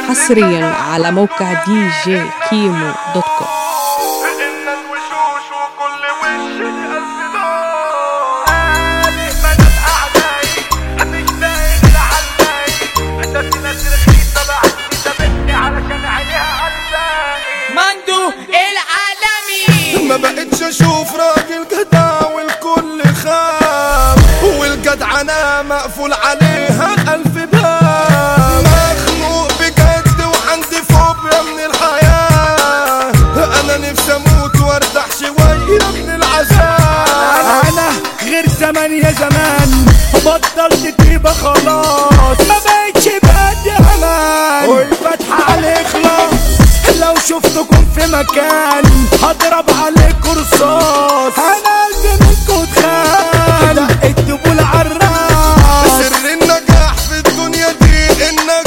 حصريا على موقع دي جي كيمو دوت كوم الناس وشوش وكل وش القلب دول مدد أعدائي مش داير على الباقي الناس ناس رخيصة بعد سابتني علشان عينيها قلباني مندو العالمي ما بقتش اشوف راجل جدع والكل خام والجدعنة مقفول عليها الف باب مخنوق بجد وعندي فوبيا من الحياة انا نفسي اموت وارتاح شوية من العذاب انا غير زمان يا زمان بطلت تيبة خلاص ما بقتش بقد امان والفتحة على اخلاص لو شفتكم في مكان هضرب عليكم رصاص انا قلبي منكم اتخان دقت دبول عالراس سر النجاح في الدنيا دي انك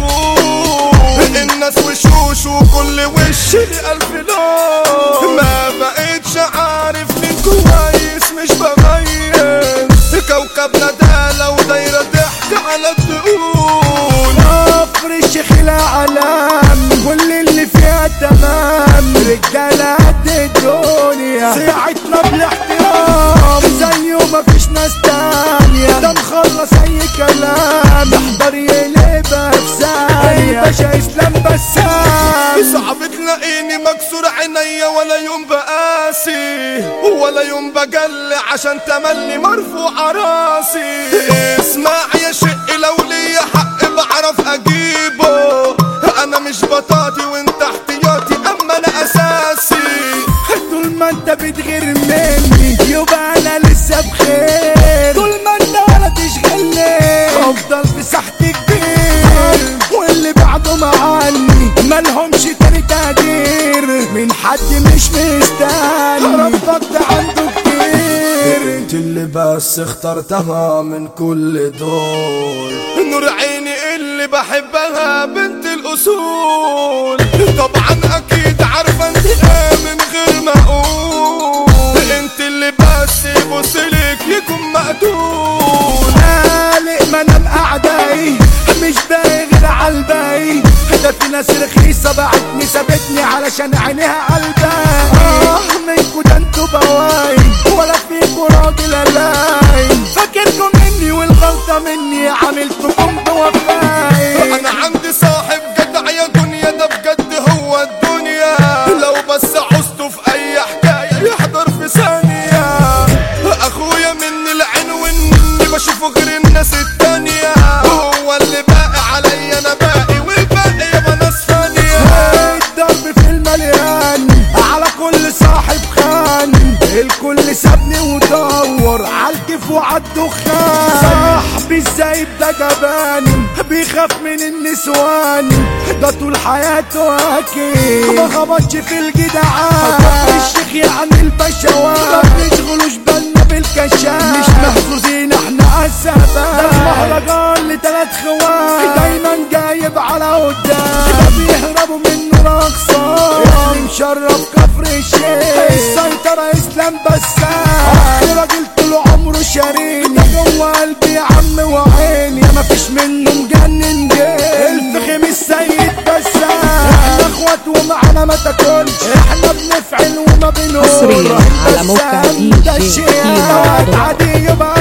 تخون الناس وشوش وكل وش الف لون ما بقتش عارف مين كويس مش بميز كوكبنا ده لو دايرة ضحك على الدقون كفر الشيخ العالم كل اللي فيها تمام رجالة قد الدنيا ساعتنا بالاحترام زيه مفيش ناس تانية ده مخلص اي كلام يحضر يقلبها في ثانية الباشا اسلام بسام صعب تلاقيني مكسور عينيا ولا يوم بقاسي ولا يوم بجل عشان تملي مرفوع راسي اسمع يا شق لو ليا حق بعرف اجيبه انا مش بطاطي وانت احتياطي اما انا اساسي طول ما انت بتغير مني يبقى انا لسه بخير طول ما انت ولا تشغلني افضل في ساحتي كبير واللي بعده معني مالهمش تاني تقدير من حد مش مستني ربك ده عنده كتير انت اللي بس اخترتها من كل دول نور عيني اللي بحبها بنت الاصول طبعا اكيد عارفه انت ايه من غير ما اقول انت اللي بس يبصلك يكون مقتول قالق ما انام اعدائي مش باقي غير عالباقي ده في ناس رخيصة بعتني سابتني علشان عينيها عالباقي اه منكو ده انتوا بواين ولا فيكو راجل الاقي فاكركم مني والغلطة مني عملتكم بوفاي انا عندي صاحب جدع يا دنيا ده بجد هو الدنيا لو بس عوزته في اي حكايه يحضر في ثانيه اخويا من العين واني بشوفه غير الناس التانية هو اللي باقي عليا انا باقي والباقي يابا ناس ثانيه الضرب في المليان على كل صاحب خان الكل سابني ودور عالكيف وعالدخان صاحبي الزايد ده جبان بيخاف من النسوان ده طول حياته اكيد ما خبطش في الجدعان الشيخ يعني البشوات ما بنشغلوش بالنا بالكشاف مش محظوظين احنا عالسباب ده المهرجان لتلات خوات دايما جايب على قدام ده بيهربوا منه رقصان اللي مشرف كفر الشيخ السيطرة اسلام بسام راجل طول عمره شاريني ده جوه قلبي يا عم وعيني ما فيش منه مجنن جيل الفخم السيد بسام احنا اخوات ومعانا ما تاكلش احنا بنفعل وما بنقول حصرياً على موقع بسام DJ ده الشيء كيمو دوت كوم. عادي يبقى